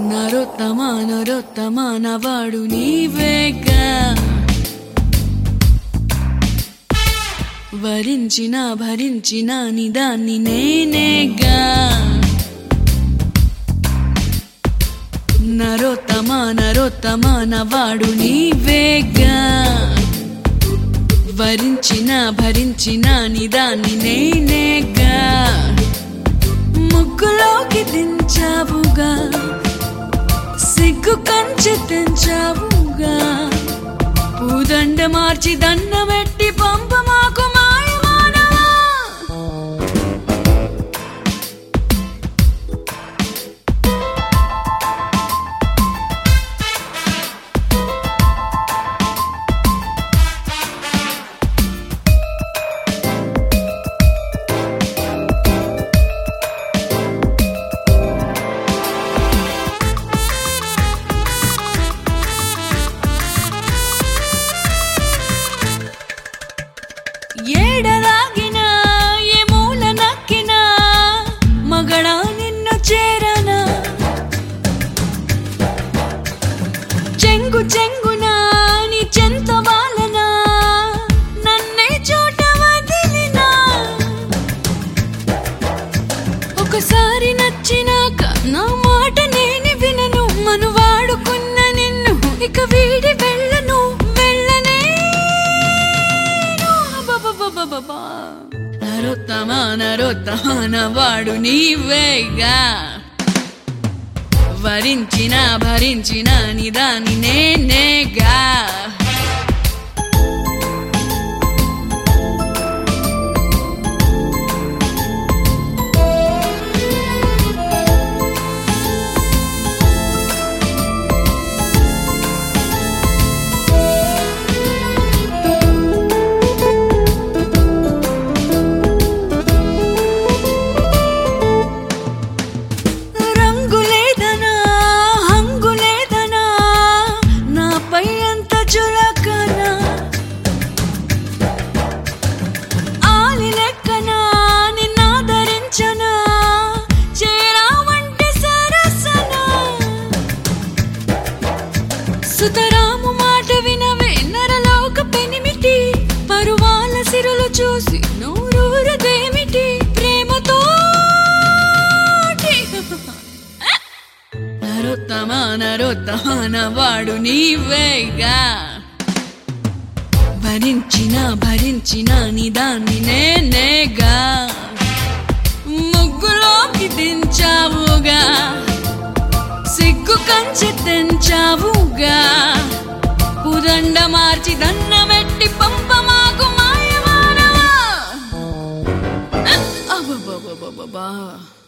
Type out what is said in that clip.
నరోత్తమా నరోత్తమా నవాడు నీవేగా వరించిన భరించిన నిదాన్ని నేనేగా నరోత్తమా నరోత్తమా నవాడు నీవేగా వరించిన భరించిన నిదాన్ని నేనేగా ముగ్గులోకి దించావుగా సిగ్గు కంచె తెంచావుగా పూదండ మార్చి దండమెట్టి పంప మాకు మాయమానవా ఏడలాగినా ఏ మూల నక్కినా మగడా నిన్ను చేరనా చెంగు చెంగునా నీ చెంత వాలనా నన్నే చోట వదిలినా ఒకసారి నచ్చినాక నా మాట నేను వినను మను వాడుకున్న నిన్ను ఇక వీడి వెళ్ళను వెళ్ళనే అబ్బబ్బబ్బబ్బబ్బా. నరోత్తమా నరోత్తమా నవాడు నీవేగా వరించిన భరించిన నిదాని నేనేగా రంగు లేదనా హంగు లేదనా నాపై అంత చులకనా ఆలి లెక్కనా నిన్నాదరించనా చేరావంటే సరసనా సుతరాము మాట వినవే నరలోక పెనిమిటి పరువాల సిరులు చూసి నూరూరదేమిటి ప్రేమతో నరోత్తమా నరోత్తమా నవాడు నీవేగా భరించిన భరించిన నిదాన్ని నేనేగా ముగ్గులోకి దించావుగా సిగ్గు కంచె తెంచావుగా పుదండ మార్చి దండమెట్టి పంప మాకు మాయమానవా అబ్బబ్బబ్బబ్బబ్బా